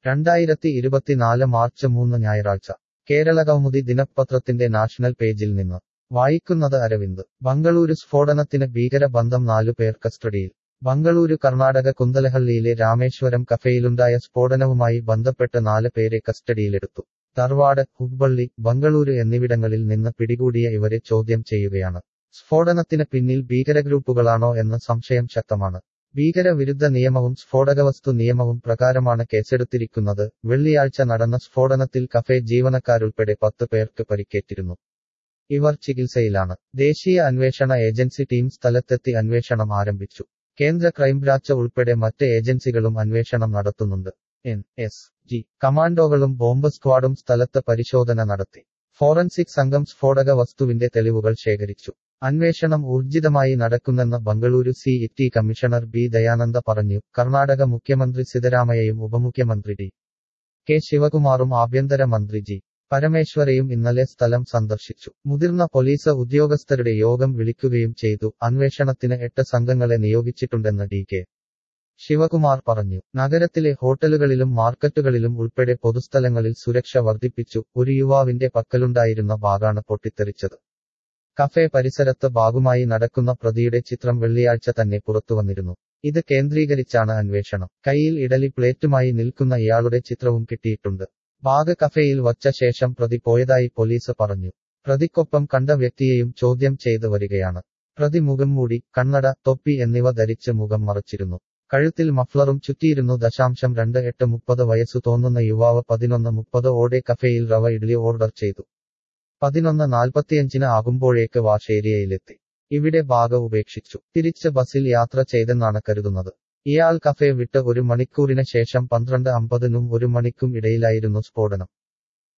രണ്ടായിരത്തി ഇരുപത്തിനാല് മാർച്ച് മൂന്ന് ഞായറാഴ്ച കേരള കൗമുദി ദിനപത്രത്തിന്റെ നാഷണൽ പേജിൽ നിന്ന് വായിക്കുന്നത് അരവിന്ദ് ബംഗളൂരു സ്ഫോടനത്തിന് ഭീകര ബന്ധം നാലു പേർ കസ്റ്റഡിയിൽ ബംഗളൂരു കർണാടക കുന്തലഹള്ളിയിലെ രാമേശ്വരം കഫേയിലുണ്ടായ സ്ഫോടനവുമായി ബന്ധപ്പെട്ട് നാല് പേരെ കസ്റ്റഡിയിലെടുത്തു ധാർവാഡ് ഹുബ്ബള്ളി ബംഗളൂരു എന്നിവിടങ്ങളിൽ നിന്ന് പിടികൂടിയ ഇവരെ ചോദ്യം ചെയ്യുകയാണ് സ്ഫോടനത്തിന് പിന്നിൽ ഭീകരഗ്രൂപ്പുകളാണോ എന്ന സംശയം ശക്തമാണ് ഭീകരവിരുദ്ധ നിയമവും സ്ഫോടകവസ്തു നിയമവും പ്രകാരമാണ് കേസെടുത്തിരിക്കുന്നത് വെള്ളിയാഴ്ച നടന്ന സ്ഫോടനത്തിൽ കഫേ ജീവനക്കാരുൾപ്പെടെ പത്ത് പേർക്ക് പരിക്കേറ്റിരുന്നു ഇവർ ചികിത്സയിലാണ് ദേശീയ അന്വേഷണ ഏജൻസി ടീം സ്ഥലത്തെത്തി അന്വേഷണം ആരംഭിച്ചു കേന്ദ്ര ക്രൈംബ്രാഞ്ച് ഉൾപ്പെടെ മറ്റ് ഏജൻസികളും അന്വേഷണം നടത്തുന്നുണ്ട് എൻ എസ് ജി കമാൻഡോകളും ബോംബ് സ്ക്വാഡും സ്ഥലത്ത് പരിശോധന നടത്തി ഫോറൻസിക് സംഘം സ്ഫോടക വസ്തുവിന്റെ തെളിവുകൾ ശേഖരിച്ചു അന്വേഷണം ഊർജിതമായി നടക്കുന്നെന്ന് Bengaluru city commissioner B Dayananda പറഞ്ഞു കർണാടക മുഖ്യമന്ത്രി സിദ്ധരാമയ്യയും ഉപമുഖ്യമന്ത്രി ഡി കെ ശിവകുമാറും ആഭ്യന്തര മന്ത്രി ജി പരമേശ്വരയും ഇന്നലെ സ്ഥലം സന്ദർശിച്ചു മുതിർന്ന പോലീസ് ഉദ്യോഗസ്ഥരുടെ യോഗം വിളിക്കുകയും ചെയ്തു അന്വേഷണത്തിന് എട്ട് സംഘങ്ങളെ നിയോഗിച്ചിട്ടുണ്ടെന്ന് ഡി കെ ശിവകുമാർ പറഞ്ഞു നഗരത്തിലെ ഹോട്ടലുകളിലും മാർക്കറ്റുകളിലും ഉൾപ്പെടെ പൊതുസ്ഥലങ്ങളിൽ സുരക്ഷ വർദ്ധിപ്പിച്ചു ഒരു യുവാവിന്റെ പക്കലുണ്ടായിരുന്ന ബാഗാണ് പൊട്ടിത്തെറിച്ചത് കഫേ പരിസരത്ത് ബാഗുമായി നടക്കുന്ന പ്രതിയുടെ ചിത്രം വെള്ളിയാഴ്ച തന്നെ പുറത്തുവന്നിരുന്നു ഇത് കേന്ദ്രീകരിച്ചാണ് അന്വേഷണം കയ്യിൽ ഇഡലി പ്ലേറ്റുമായി നിൽക്കുന്ന ഇയാളുടെ ചിത്രവും കിട്ടിയിട്ടുണ്ട് ബാഗ് കഫേയിൽ വച്ച ശേഷം പ്രതി പോയതായി പോലീസ് പറഞ്ഞു പ്രതിക്കൊപ്പം കണ്ട വ്യക്തിയെയും ചോദ്യം ചെയ്ത് വരികയാണ് പ്രതി മുഖം മൂടി കണ്ണട തൊപ്പി എന്നിവ ധരിച്ച് മുഖം മറച്ചിരുന്നു കഴുത്തിൽ മഫ്ലറും ചുറ്റിയിരുന്നു ദശാംശം രണ്ട് എട്ട് മുപ്പത് വയസ്സു തോന്നുന്ന യുവാവ് പതിനൊന്ന് മുപ്പത് ഓടെ കഫേയിൽ റവ ഇഡ്ലി ഓർഡർ ചെയ്തു പതിനൊന്ന് നാൽപ്പത്തിയഞ്ചിന് ആകുമ്പോഴേക്ക് വാഷ് ഏരിയയിലെത്തി ഇവിടെ ബാഗ് ഉപേക്ഷിച്ചു തിരിച്ച് ബസ്സിൽ യാത്ര ചെയ്തെന്നാണ് കരുതുന്നത് ഇയാൾ കഫേ വിട്ട് ഒരു മണിക്കൂറിന് ശേഷം പന്ത്രണ്ട് അമ്പതിനും ഒരു മണിക്കും ഇടയിലായിരുന്നു സ്ഫോടനം